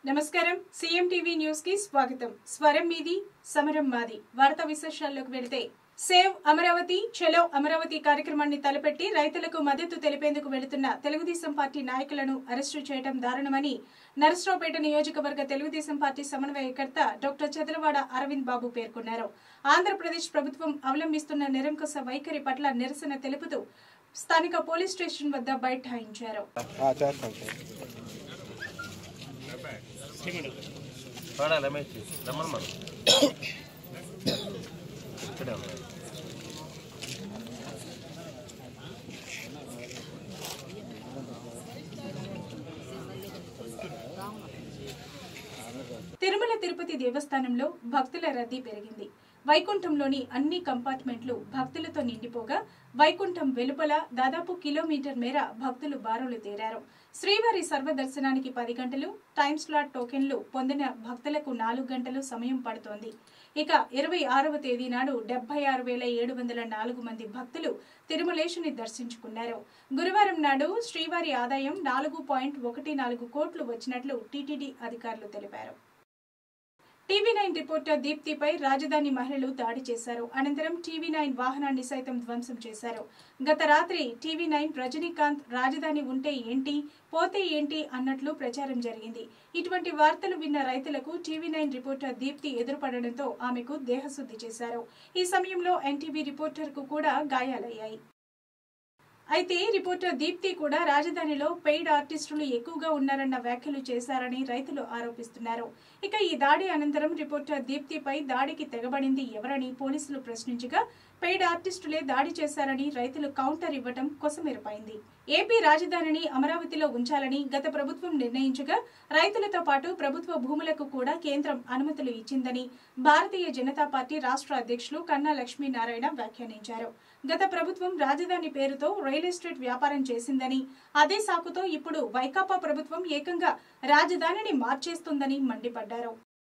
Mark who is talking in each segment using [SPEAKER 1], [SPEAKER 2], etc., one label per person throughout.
[SPEAKER 1] నమస్కారం CM TV news కి స్వాగతం స్వరం మీది సమరం మాది వార్తా విశేషాల్లోకి వెళితే సేవ్ అమరావతి చలో అమరావతి కార్యక్రమాన్ని తలపెట్టి రైతులకు మద్దతు తెలిపేందుకు వెళుతున్న తెలుగుదేశం పార్టీ నాయకులను అరెస్టు చేయడం దారుణమని నరసరావుపేట నియోజకవర్గ తెలుగుదేశం పార్టీ సమన్వయకర్త డాక్టర్ చదలవాడ అరవింద్ బాబు పేర్కొన్నారు ఆంధ్రప్రదేశ్ ప్రభుత్వం అవలంబిస్తున్న నిరంకుశ వైఖరి పట్ల నిరసన తెలుపుతూ స్థానిక పోలీస్ స్టేషన్ వద్ద బైఠాయించారు
[SPEAKER 2] ఆ, చేస్తాం సార్
[SPEAKER 3] వాడా రమేష్ రమ్మను మనం ఇక్కడే ఉన్నాయి
[SPEAKER 1] తిరుమల తిరుపతి దేవస్థానంలో భక్తుల రద్దీ పెరిగింది వైకుంఠంలోని అన్ని కంపార్ట్మెంట్లు భక్తులతో నిండిపోగా వైకుంఠం వెలుపల దాదాపు కిలోమీటర్ మేర భక్తులు బారులు తీరారు శ్రీవారి సర్వదర్శనానికి పది గంటలు టైం స్లాట్ టోకెన్లు పొందిన భక్తులకు నాలుగు గంటలు సమయం పడుతోంది ఇక ఇరవై ఆరవ తేదీ నాడు డెబ్బై ఆరు వేల ఏడు వందల నాలుగు మంది భక్తులు తిరుమలేశుని దర్శించుకున్నారు గురువారం నాడు శ్రీవారి ఆదాయం నాలుగు పాయింట్ ఒకటి నాలుగు కోట్లు వచ్చినట్లు టీటీడీ అధికారులు తెలిపారు టీవీ నైన్ రిపోర్టర్ దీప్తిపై రాజధాని మహిళలు దాడి చేశారు అనంతరం టీవీ నైన్ వాహనాన్ని సైతం ధ్వంసం చేశారు గత రాత్రి టీవీ నైన్ రజనీకాంత్ రాజధాని ఉంటే ఏంటి పోతే ఏంటి అన్నట్లు ప్రచారం జరిగింది ఇటువంటి వార్తలు విన్న రైతులకు టీవీ నైన్ రిపోర్టర్ దీప్తి ఎదురుపడడంతో ఆమెకు దేహశుద్ధి చేశారు ఈ సమయంలో ఎన్టీవీ రిపోర్టర్కు కూడా గాయాలయ్యాయి అయితే రిపోర్టర్ దీప్తి కూడా రాజధానిలో పెయిడ్ ఆర్టిస్టులు ఎక్కువగా ఉన్నారన్న వ్యాఖ్యలు చేశారని రైతులు ఆరోపిస్తున్నారు ఇక ఈ దాడి అనంతరం రిపోర్టర్ దీప్తిపై దాడికి తెగబడింది ఎవరని పోలీసులు ప్రశ్నించగా పెయిడ్ ఆర్టిస్టులే దాడి చేశారని రైతులు కౌంటర్ ఇవ్వటం కొసమెరుపైంది ఏపీ రాజధానిని అమరావతిలో ఉంచాలని గత ప్రభుత్వం నిర్ణయించగా రైతులతో పాటు ప్రభుత్వ భూములకు కూడా కేంద్రం అనుమతులు ఇచ్చిందని భారతీయ జనతా పార్టీ రాష్ట్ర అధ్యక్షులు కన్నా లక్ష్మీనారాయణ వ్యాఖ్యానించారు గత ప్రభుత్వం రాజధాని పేరుతో రియల్ ఎస్టేట్ వ్యాపారం చేసిందని అదే సాకుతో ఇప్పుడు వైకాపా ప్రభుత్వం ఏకంగా రాజధానిని మార్చేస్తుందని మండిపడ్డారు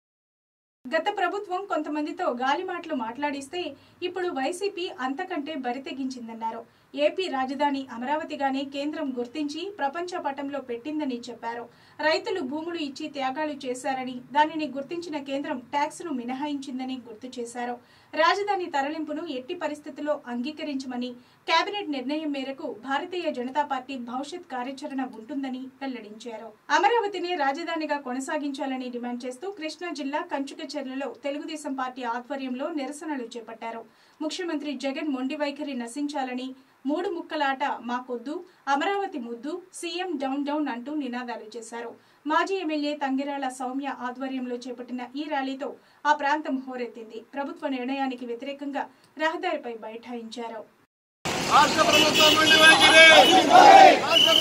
[SPEAKER 1] గత ప్రభుత్వం కొంతమందితో గాలి మాటలు మాట్లాడిస్తే ఇప్పుడు వైసీపీ అంతకంటే బరితెగించిందన్నారు ఏపీ రాజధాని అమరావతిగానే కేంద్రం గుర్తించి ప్రపంచ పటంలో పెట్టిందని చెప్పారు రైతులు భూములు ఇచ్చి త్యాగాలు చేశారని దానిని గుర్తించిన కేంద్రం ట్యాక్స్ ను మినహాయించిందని గుర్తు చేశారు రాజధాని తరలింపును ఎట్టి పరిస్థితుల్లో అంగీకరించమని కేబినెట్ నిర్ణయం మేరకు భారతీయ జనతా పార్టీ భవిష్యత్ కార్యాచరణ ఉంటుందని వెల్లడించారు అమరావతిని రాజధానిగా కొనసాగించాలని డిమాండ్ చేస్తూ కృష్ణా జిల్లా కంచుకచెర్లలో తెలుగుదేశం పార్టీ ఆధ్వర్యంలో నిరసనలు చేపట్టారు ముఖ్యమంత్రి జగన్ మొండి వైఖరి నశించాలని మూడు ముక్కలాట మాకొద్దు అమరావతి ముద్దు సీఎం డౌన్ డౌన్ అంటూ నినాదాలు చేశారు మాజీ ఎమ్మెల్యే తంగిరాల సౌమ్య ఆధ్వర్యంలో చేపట్టిన ఈ ర్యాలీతో ఆ ప్రాంతం హోరెత్తింది ప్రభుత్వ నిర్ణయానికి వ్యతిరేకంగా రహదారిపై బైఠాయించారు
[SPEAKER 4] రాష్ట్ర ప్రభుత్వం ఉండి వైఖరి రాష్ట్ర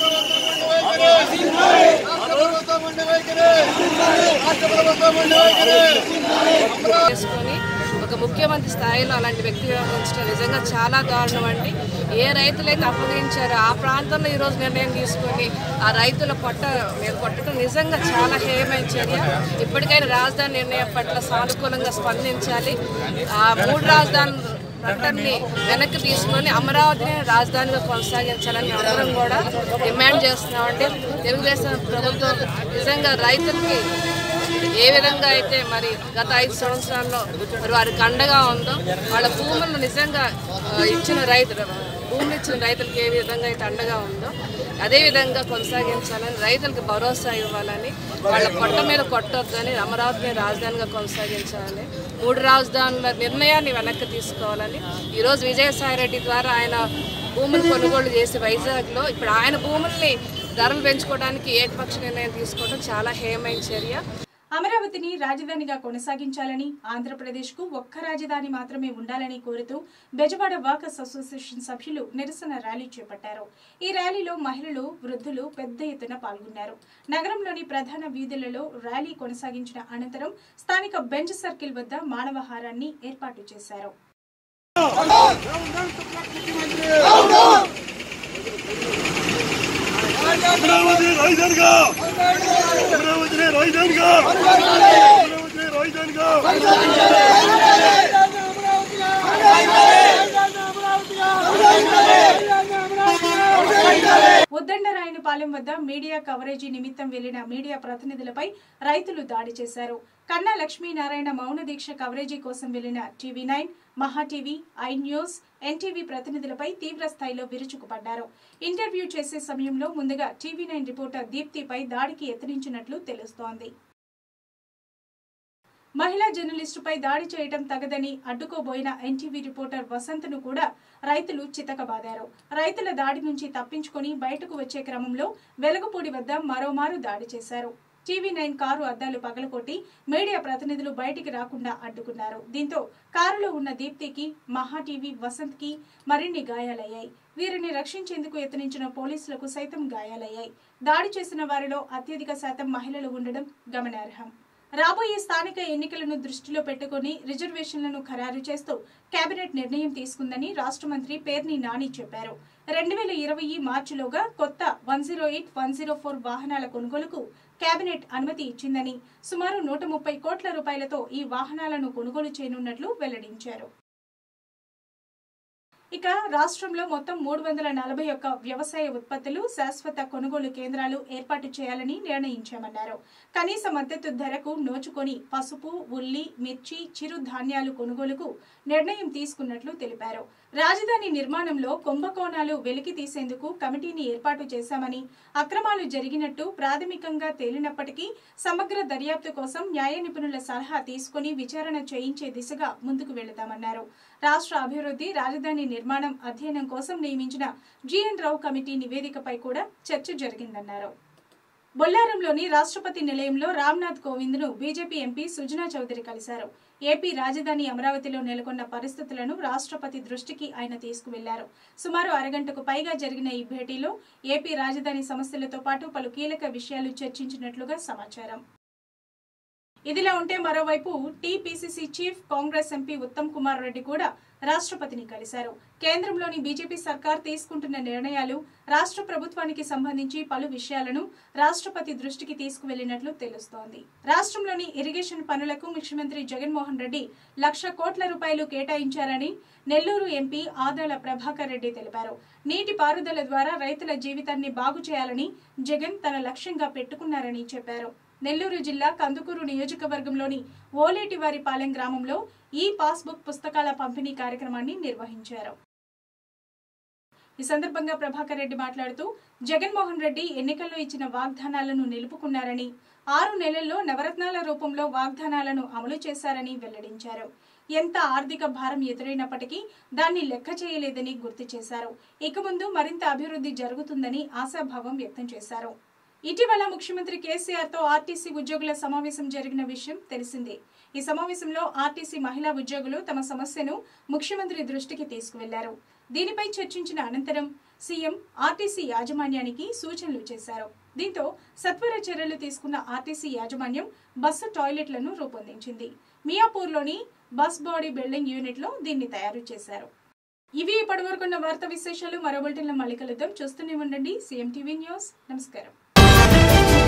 [SPEAKER 4] ప్రభుత్వం ఉండి వైఖరి రాష్ట్ర ప్రభుత్వం ఉండి వైఖరి
[SPEAKER 5] చేసుకొని ఒక ముఖ్యమంత్రి స్థాయిలో అలాంటి వ్యక్తి వ్యవహరించడం నిజంగా చాలా దారుణం అండి ఏ రైతులైతే అప్పగించారో ఆ ప్రాంతంలో ఈరోజు నిర్ణయం తీసుకొని ఆ రైతుల పొట్ట మీద కొట్టడం నిజంగా చాలా హేయమైన చర్య ఇప్పటికైనా రాజధాని నిర్ణయం పట్ల సానుకూలంగా స్పందించాలి ఆ మూడు రాజధాని ప్రకటనని వెనక్కి తీసుకొని అమరావతిని రాజధానిగా కొనసాగించాలని అందరం కూడా డిమాండ్ చేస్తున్నామండి తెలుగుదేశం ప్రభుత్వం నిజంగా రైతులకి ఏ విధంగా అయితే మరి గత ఐదు సంవత్సరాల్లో మరి వారికి అండగా ఉందో వాళ్ళ భూములను నిజంగా ఆ, ఇచ్చిన రైతులు భూములు ఇచ్చిన రైతులకు ఏ విధంగా అయితే అండగా ఉందో అదే విధంగా కొనసాగించాలని రైతులకు భరోసా ఇవ్వాలని వాళ్ళ పొట్ట మీద కొట్టొద్దని అమరావతిని రాజధానిగా కొనసాగించాలని మూడు రాజధానుల నిర్ణయాన్ని వెనక్కి తీసుకోవాలని ఈరోజు విజయసాయిరెడ్డి ద్వారా ఆయన భూములు కొనుగోలు చేసి వైజాగ్లో ఇప్పుడు ఆయన భూముల్ని ధరలు పెంచుకోవడానికి ఏకపక్ష నిర్ణయం తీసుకోవడం చాలా హేయమైన చర్య
[SPEAKER 1] అమరావతిని రాజధానిగా కొనసాగించాలని ఆంధ్రప్రదేశ్ కు ఒక్క రాజధాని మాత్రమే ఉండాలని కోరుతూ బెజవాడ వాకర్స్ అసోసియేషన్ సభ్యులు నిరసన ర్యాలీ చేపట్టారు ఈ ర్యాలీలో మహిళలు వృద్ధులు పెద్ద ఎత్తున పాల్గొన్నారు నగరంలోని ప్రధాన వీధులలో ర్యాలీ కొనసాగించిన అనంతరం స్థానిక బెంచ్ సర్కిల్ వద్ద మానవహారాన్ని ఏర్పాటు చేశారు
[SPEAKER 4] అమరావతి రాజధానిగా అమరావతిని రాజధానిగా అమరావతిని రాజధానిగా
[SPEAKER 6] అమరావతిగా
[SPEAKER 1] ఉద్దండరాయనిపాలెం వద్ద మీడియా కవరేజీ నిమిత్తం వెళ్లిన మీడియా ప్రతినిధులపై రైతులు దాడి చేశారు కన్నా లక్ష్మీనారాయణ మౌన దీక్ష కవరేజీ కోసం వెళ్లిన TV nine Maha TV I news NTV ప్రతినిధులపై తీవ్ర స్థాయిలో విరుచుకుపడ్డారు ఇంటర్వ్యూ చేసే సమయంలో ముందుగా టీవీ నైన్ రిపోర్టర్ దీప్తిపై దాడికి యత్నించినట్లు తెలుస్తోంది మహిళా జర్నలిస్టుపై దాడి చేయడం తగదని అడ్డుకోబోయిన ఎన్టీవీ రిపోర్టర్ వసంత్ను కూడా రైతులు చితకబాదారు రైతుల దాడి నుంచి తప్పించుకొని బయటకు వచ్చే క్రమంలో వెలగపూడి వద్ద మరోమారు దాడి చేశారు టీవీ నైన్ కారు అద్దాలు పగలకొట్టి మీడియా ప్రతినిధులు బయటికి రాకుండా అడ్డుకున్నారు దీంతో కారులో ఉన్న దీప్తికి మహా టీవీ వసంత్ కి మరిన్ని గాయాలయ్యాయి వీరిని రక్షించేందుకు యత్నించిన పోలీసులకు సైతం గాయాలయ్యాయి దాడి చేసిన వారిలో అత్యధిక శాతం మహిళలు ఉండడం గమనార్హం రాబోయే స్థానిక ఎన్నికలను దృష్టిలో పెట్టుకుని రిజర్వేషన్లను ఖరారు చేస్తూ కేబినెట్ నిర్ణయం తీసుకుందని రాష్ట్ర మంత్రి పేర్ని నాని చెప్పారు రెండు వేల ఇరవై మార్చిలోగా కొత్త one zero eight one zero four వాహనాల కొనుగోలుకు కేబినెట్ అనుమతి ఇచ్చిందని సుమారు నూట ముప్పై కోట్ల రూపాయలతో ఈ వాహనాలను కొనుగోలు చేయనున్నట్లు వెల్లడించారు ఇక రాష్ట్రంలో మొత్తం మూడు వందల నలభై ఒక్క వ్యవసాయ ఉత్పత్తులు శాశ్వత కొనుగోలు కేంద్రాలు ఏర్పాటు చేయాలని నిర్ణయించామన్నారు కనీస మద్దతు ధరకు నోచుకొని పసుపు ఉల్లి మిర్చి చిరు ధాన్యాలు కొనుగోలుకు నిర్ణయం తీసుకున్నట్లు తెలిపారు రాజధాని నిర్మాణంలో కుంభకోణాలు వెలికి తీసేందుకు కమిటీని ఏర్పాటు చేశామని అక్రమాలు జరిగినట్టు ప్రాథమికంగా తేలినప్పటికీ సమగ్ర దర్యాప్తు కోసం న్యాయ నిపుణుల సలహా తీసుకుని విచారణ చేయించే దిశగా ముందుకు వెళతామన్నారు రాష్ట్ర అభివృద్ధి రాజధాని నిర్మాణం అధ్యయనం కోసం నియమించిన జిఎన్ రావు కమిటీ నివేదికపై కూడా చర్చ జరిగిందన్నారు బొల్లారంలోని రాష్ట్రపతి నిలయంలో రామ్నాథ్ కోవింద్ ను బీజేపీ ఎంపీ సుజనా చౌదరి కలిశారు ఏపీ రాజధాని అమరావతిలో నెలకొన్న పరిస్థితులను రాష్ట్రపతి దృష్టికి ఆయన తీసుకువెళ్లారు సుమారు అరగంటకు పైగా జరిగిన ఈ భేటీలో ఏపీ రాజధాని సమస్యలతో పాటు పలు కీలక విషయాలు చర్చించినట్లుగా సమాచారం ఇదిలా ఉంటే మరోవైపు TPCC chief Congress MP Uttam Kumar Reddy కూడా రాష్ట్రపతిని కలిశారు కేంద్రంలోని బీజేపీ సర్కార్ తీసుకుంటున్న నిర్ణయాలు రాష్ట్ర ప్రభుత్వానికి సంబంధించి పలు విషయాలను రాష్ట్రపతి దృష్టికి తీసుకువెళ్లినట్లు తెలుస్తోంది రాష్ట్రంలోని ఇరిగేషన్ పనులకు ముఖ్యమంత్రి జగన్మోహన్ రెడ్డి లక్ష కోట్ల రూపాయలు కేటాయించారని నెల్లూరు ఎంపీ ఆదాల ప్రభాకర్ రెడ్డి తెలిపారు నీటి పారుదల ద్వారా రైతుల జీవితాన్ని బాగు చేయాలని జగన్ తన లక్ష్యంగా పెట్టుకున్నారని చెప్పారు నెల్లూరు జిల్లా కందుకూరు నియోజకవర్గంలోని ఓలేటివారిపాలెం గ్రామంలో ఈ పాస్బుక్ పుస్తకాల పంపిణీ కార్యక్రమాన్ని నిర్వహించారు ఈ సందర్భంగా ప్రభాకర్ రెడ్డి మాట్లాడుతూ జగన్మోహన్ రెడ్డి ఎన్నికల్లో ఇచ్చిన వాగ్దానాలను నిలుపుకున్నారని ఆరు నెలల్లో నవరత్నాల రూపంలో వాగ్దానాలను అమలు చేశారని వెల్లడించారు ఎంత ఆర్థిక భారం ఎదురైనప్పటికీ దాన్ని లెక్క చేయలేదని గుర్తు చేశారు ఇక ముందు మరింత అభివృద్ధి జరుగుతుందని ఆశాభావం వ్యక్తం చేశారు ఇటీవల ముఖ్యమంత్రి కేసీఆర్ తో ఆర్టీసీ ఉద్యోగుల సమావేశం జరిగిన విషయం తెలిసిందే ఈ సమావేశంలో ఆర్టీసీ మహిళా ఉద్యోగులు తమ సమస్యను ముఖ్యమంత్రి దృష్టికి తీసుకువెళ్లారు దీనిపై చర్చించిన అనంతరం సీఎం ఆర్టీసీ యాజమాన్యానికి సూచనలు చేశారు దీంతో సత్వర చర్యలు తీసుకున్న ఆర్టీసీ యాజమాన్యం బస్సు టాయిలెట్లను రూపొందించింది మియాపూర్లోని బస్ బాడీ బిల్డింగ్ యూనిట్ లో దీన్ని తయారు చేశారు ఇవి ఇప్పటివరకున్న వార్తా విశేషాలు మరో బులెటిన్లో మళ్ళీ కలుద్దాం చూస్తూనే ఉండండి సీఎం టీవీ న్యూస్ నమస్కారం